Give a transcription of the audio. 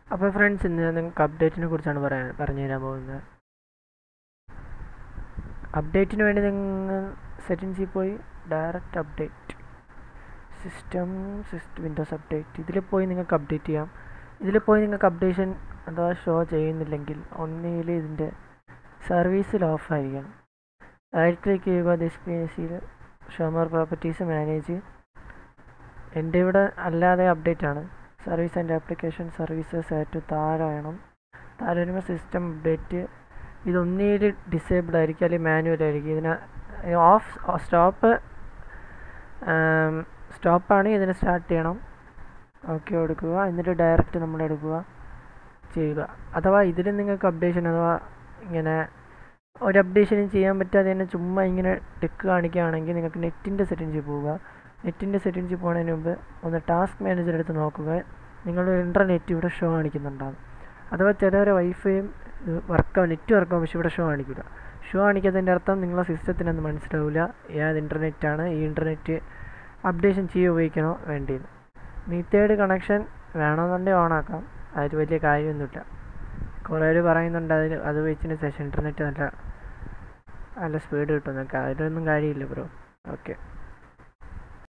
അപ്പോൾ ഫ്രണ്ട്സ് ഇന്ന് ഞാൻ നിങ്ങൾക്ക് അപ്ഡേറ്റിനെ കുറിച്ചാണ് പറയാൻ പറഞ്ഞു തരാൻ പോകുന്നത് അപ്ഡേറ്റിന് വേണ്ടി നിങ്ങൾ സെറ്റിങ്സിൽ പോയി direct update system system Windows update ഇതിൽ പോയി നിങ്ങൾക്ക് അപ്ഡേറ്റ് ചെയ്യാം ഇതിൽ പോയി നിങ്ങൾക്ക് അപ്ഡേഷൻ അഥവാ ഷോ ചെയ്യുന്നില്ലെങ്കിൽ ഒന്നുകിൽ ഇതിൻ്റെ സർവീസിൽ ഓഫ് ആയിരിക്കണം റൈറ്റ് ക്ലിക്ക് ചെയ്യുക ദിസ് പി എസ് സിയിൽ ഷോമർ പ്രോപ്പർട്ടീസ് മാനേജ് എൻ്റെ ഇവിടെ അല്ലാതെ അപ്ഡേറ്റ് ആണ് സർവീസ് ആൻഡ് ആപ്ലിക്കേഷൻ സർവീസസ് ആയിട്ട് താഴെ വേണം താഴെ വരുമ്പോൾ സിസ്റ്റം അപ്ഡേറ്റ് ഇതൊന്നിൽ ഡിസേബിൾ ആയിരിക്കും അല്ലെങ്കിൽ മാനുവൽ ആയിരിക്കും ഇതിന് ഓഫ് സ്റ്റോപ്പ് സ്റ്റോപ്പാണ് ഇതിനെ സ്റ്റാർട്ട് ചെയ്യണം ഓക്കെ കൊടുക്കുക എന്നിട്ട് ഡയറക്റ്റ് നമ്മൾ എടുക്കുക ചെയ്യുക അഥവാ ഇതിൽ നിങ്ങൾക്ക് അപ്ഡേഷൻ അഥവാ ഇങ്ങനെ ഒരു അപ്ഡേഷനും ചെയ്യാൻ പറ്റാതെ തന്നെ ചുമ്മാ ഇങ്ങനെ ടെക്ക് കാണിക്കുകയാണെങ്കിൽ നിങ്ങൾക്ക് നെറ്റിൻ്റെ സെറ്റിങ്സിൽ പോവുക നെറ്റിൻ്റെ സെറ്റിങ്സിൽ പോകുന്നതിന് മുമ്പ് ഒന്ന് ടാസ്ക് മാനേജർ എടുത്ത് നോക്കുക നിങ്ങളുടെ ഇൻ്റർനെറ്റ് ഇവിടെ ഷോ കാണിക്കുന്നുണ്ടാകും അഥവാ ചിലവരെ വൈഫൈയും വർക്കാവും നെറ്റ് വർക്കാവും പക്ഷേ ഇവിടെ ഷോ കാണിക്കില്ല ഷോ കാണിക്കാത്തതിൻ്റെ അർത്ഥം നിങ്ങളെ സിസ്റ്റത്തിനൊന്നും മനസ്സിലാവില്ല ഏത് ഇൻ്റർനെറ്റാണ് ഈ ഇൻ്റർനെറ്റ് അപ്ഡേഷൻ ചെയ്യുക ഉപയോഗിക്കണോ വേണ്ടിയെന്ന് മീത്തേഡ് കണക്ഷൻ വേണമെന്നുണ്ടെങ്കിൽ ഓണാക്കാം അതിൽ വലിയ കാര്യമൊന്നുമില്ല കുറേ പേര് പറയുന്നുണ്ട് അതിൽ അത് വെച്ചതിന് ശേഷം ഇൻ്റർനെറ്റ് നല്ല നല്ല സ്പീഡ് കിട്ടും എന്നൊക്കെ അതിലൊന്നും കാര്യമില്ല ബ്രോ ഓക്കെ